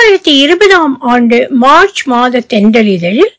இரண்டாயிரத்தி இருபதாம் ஆண்டு மார்ச் மாத தென்றலிதழில்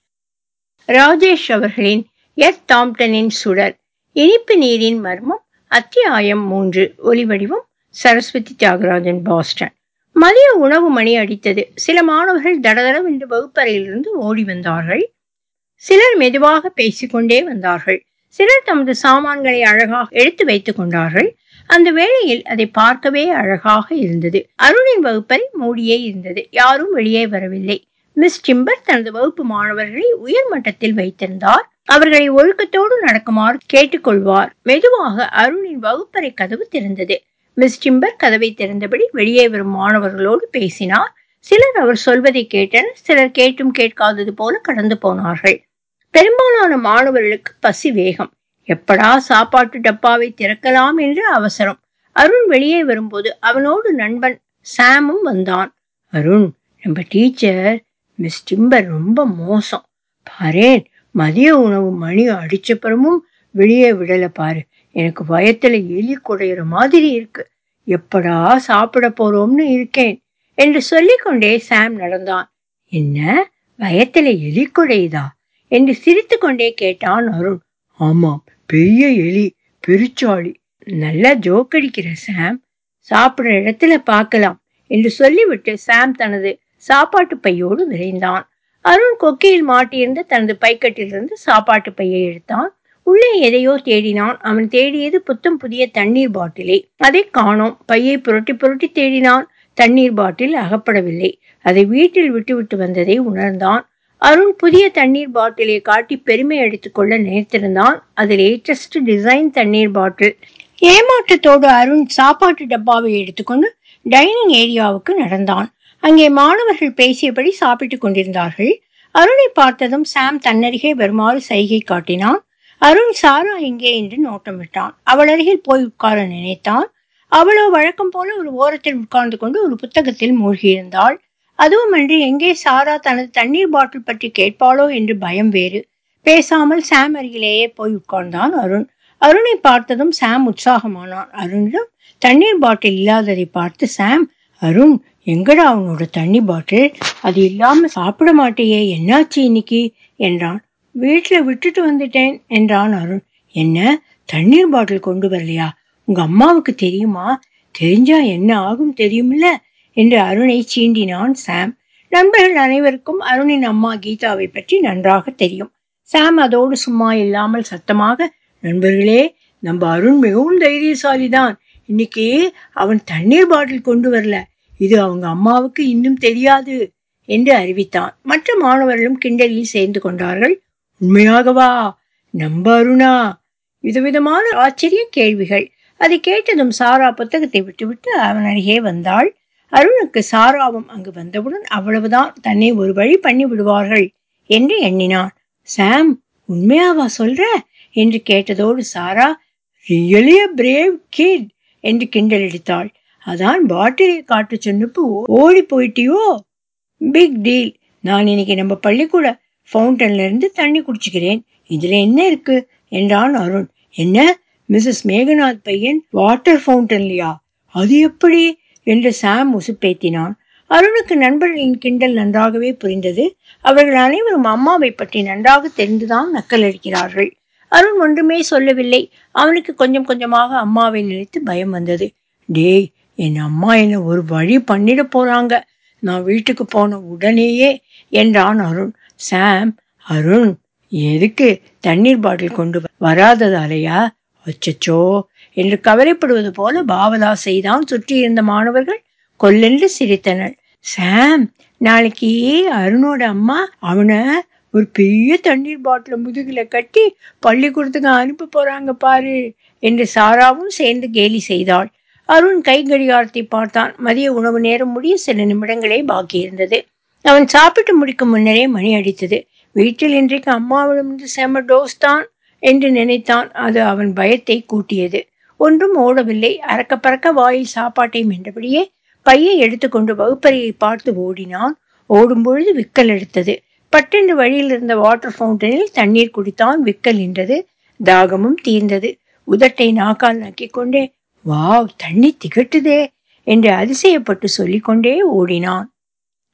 ராஜேஷ் அவர்களின் எத் தாம்டனின் சுடர் இனிப்பு நீரின் மர்மம் அத்தியாயம் மூன்று ஒலிவடிவம் சரஸ்வதி தியாகராஜன் பாஸ்டன் மதிய உணவு மணி அடித்தது சில மாணவர்கள் தடதடவென்று வகுப்பறையிலிருந்து ஓடி வந்தார்கள் சிலர் மெதுவாக பேசிக்கொண்டே வந்தார்கள் சிலர் தமது சாமான்களை அழகாக எடுத்து வைத்துக் கொண்டார்கள் அந்த வேளையில் அதை பார்க்கவே அழகாக இருந்தது அருணின் வகுப்பறை மூடியே இருந்தது யாரும் வெளியே வரவில்லை மிஸ் டிம்பர் தனது வகுப்பு மாணவர்களை உயர் மட்டத்தில் வைத்திருந்தார் அவர்களை ஒழுக்கத்தோடு நடக்குமாறு கேட்டுக்கொள்வார் மெதுவாக அருணின் வகுப்பறை கதவு திறந்தது மிஸ் டிம்பர் கதவை திறந்தபடி வெளியே வரும் மாணவர்களோடு பேசினார் சிலர் அவர் சொல்வதை கேட்டனர் சிலர் கேட்டும் கேட்காதது போல கடந்து போனார்கள் பெரும்பாலான மாணவர்களுக்கு பசி வேகம் எப்படா சாப்பாட்டு டப்பாவை திறக்கலாம் என்று அவசரம் அருண் வெளியே வரும்போது அவனோடு நண்பன் சாமும் வந்தான் அருண் நம்ம டீச்சர் மிஸ் டிம்பர் ரொம்ப மோசம் பாரேன் மதிய உணவு மணி அடிச்சப்புறமும் வெளியே விடல பாரு எனக்கு வயத்துல எலி குடையிற மாதிரி இருக்கு எப்படா சாப்பிட போறோம்னு இருக்கேன் என்று சொல்லிக்கொண்டே சாம் நடந்தான் என்ன வயத்துல எலி குடையுதா என்று சிரித்து கொண்டே கேட்டான் அருண் ஆமாம் பெரிய எலி பெருச்சாளி நல்லா ஜோக்கடிக்கிற சாம் சாப்பிடுற இடத்துல பார்க்கலாம் என்று சொல்லிவிட்டு சாம் தனது சாப்பாட்டு பையோடு விரைந்தான் அருண் கொக்கையில் மாட்டியிருந்த தனது பைக்கட்டிலிருந்து சாப்பாட்டு பையை எடுத்தான் உள்ளே எதையோ தேடினான் அவன் தேடியது புத்தம் புதிய தண்ணீர் பாட்டிலை அதை காணோம் பையை புரட்டி புரட்டி தேடினான் தண்ணீர் பாட்டில் அகப்படவில்லை அதை வீட்டில் விட்டுவிட்டு வந்ததை உணர்ந்தான் அருண் புதிய தண்ணீர் பாட்டிலை காட்டி பெருமை அடித்துக்கொள்ள நினைத்திருந்தான் அது லேட்டஸ்ட் டிசைன் தண்ணீர் பாட்டில் ஏமாற்றத்தோடு அருண் சாப்பாட்டு டப்பாவை எடுத்துக்கொண்டு டைனிங் ஏரியாவுக்கு நடந்தான் அங்கே மாணவர்கள் பேசியபடி சாப்பிட்டுக் கொண்டிருந்தார்கள் அருணை பார்த்ததும் சாம் தன்னருகே வருமாறு சைகை காட்டினான் அருண் சாரா எங்கே என்று நோட்டமிட்டான் அவள் அருகில் போய் உட்கார நினைத்தான் அவளோ வழக்கம் போல ஒரு ஓரத்தில் உட்கார்ந்து கொண்டு ஒரு புத்தகத்தில் மூழ்கியிருந்தாள் அதுவுமன்றி எங்கே சாரா தனது தண்ணீர் பாட்டில் பற்றி கேட்பாளோ என்று பயம் வேறு பேசாமல் சாம் அருகிலேயே போய் உட்கார்ந்தான் அருண் அருணை பார்த்ததும் சாம் உற்சாகமானான் அருணிடம் தண்ணீர் பாட்டில் இல்லாததை பார்த்து சாம் அருண் எங்கடா அவனோட தண்ணி பாட்டில் அது இல்லாம சாப்பிட மாட்டேயே என்னாச்சு இன்னைக்கு என்றான் வீட்டுல விட்டுட்டு வந்துட்டேன் என்றான் அருண் என்ன தண்ணீர் பாட்டில் கொண்டு வரலையா உங்க அம்மாவுக்கு தெரியுமா தெரிஞ்சா என்ன ஆகும் தெரியுமில்ல என்று அருணை சீண்டினான் சாம் நண்பர்கள் அனைவருக்கும் அருணின் அம்மா கீதாவை பற்றி நன்றாக தெரியும் சாம் அதோடு சும்மா இல்லாமல் சத்தமாக நண்பர்களே நம்ம அருண் மிகவும் தைரியசாலிதான் இன்னைக்கு அவன் தண்ணீர் பாட்டில் கொண்டு வரல இது அவங்க அம்மாவுக்கு இன்னும் தெரியாது என்று அறிவித்தான் மற்ற மாணவர்களும் கிண்டலில் சேர்ந்து கொண்டார்கள் உண்மையாகவா நம்ப அருணா விதவிதமான ஆச்சரிய கேள்விகள் அதை கேட்டதும் சாரா புத்தகத்தை விட்டுவிட்டு அவன் அருகே வந்தாள் அருணுக்கு சாராவும் அங்கு வந்தவுடன் அவ்வளவுதான் தன்னை ஒரு வழி பண்ணி விடுவார்கள் என்று எண்ணினான் சாம் உண்மையாவா சொல்ற என்று கேட்டதோடு Sara really a brave kid என்று கிண்டல் அடித்தாள் அதான் பாட்டிலை காட்டு சொன்னப்போ ஓடி போயிட்டியோ பிக் டீல் நான் இன்னைக்கு நம்ம பள்ளிக்கூட ஃபவுண்டன்ல இருந்து தண்ணி குடிச்சுக்கிறேன் இதுல என்ன இருக்கு என்றான் அருண் என்ன மிஸ்ஸஸ் மேகநாத் பையன் வாட்டர் ஃபவுண்டன்லையா அது எப்படி என்று சாம் உசுப்பேத்தினான் அருணுக்கு நண்பர்களின் கிண்டல் நன்றாகவே புரிந்தது அவர்கள் அனைவரும் அம்மாவை பற்றி நன்றாக தெரிந்துதான் நக்கல் அடிக்கிறார்கள் அருண் ஒன்றுமே சொல்லவில்லை அவனுக்கு கொஞ்சம் கொஞ்சமாக அம்மாவை நினைத்து பயம் வந்தது டேய் என் அம்மா என்ன ஒரு வழி பண்ணிட போறாங்க நான் வீட்டுக்கு போன உடனேயே என்றான் அருண் சாம் அருண் எதுக்கு தண்ணீர் பாட்டில் கொண்டு வராததாலையா அச்சச்சோ என்று கவலைப்படுவது போல பாவலா செய்தான் சுற்றி இருந்த மாணவர்கள் கொல்லென்று சிரித்தனர் சாம் நாளைக்கு அருணோட அம்மா அவனை ஒரு பெரிய தண்ணீர் பாட்டில முதுகுல கட்டி பள்ளிக்கூடத்துக்கு அனுப்ப போறாங்க பாரு என்று சாராவும் சேர்ந்து கேலி செய்தாள் அருண் கை கடிகாரத்தை பார்த்தான் மதிய உணவு நேரம் முடிய சில நிமிடங்களே பாக்கி இருந்தது அவன் சாப்பிட்டு முடிக்கும் முன்னரே மணி அடித்தது வீட்டில் இன்றைக்கு அம்மாவிடமிருந்து செம டோஸ் தான் என்று நினைத்தான் அது அவன் பயத்தை கூட்டியது ஒன்றும் ஓடவில்லை அறக்க பறக்க வாயில் சாப்பாட்டை மென்றபடியே பையை எடுத்துக்கொண்டு வகுப்பறையை பார்த்து ஓடினான் ஓடும்பொழுது விக்கல் எடுத்தது பட்டென்று வழியில் இருந்த வாட்டர் ஃபவுண்டனில் தண்ணீர் குடித்தான் விக்கல் நின்றது தாகமும் தீர்ந்தது உதட்டை நாக்கால் நக்கிக் கொண்டே வாவ் தண்ணி திகட்டுதே என்று அதிசயப்பட்டு சொல்லிக்கொண்டே ஓடினான்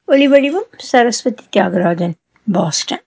ஒலிவடிவம் சரஸ்வதி தியாகராஜன் பாஸ்டன்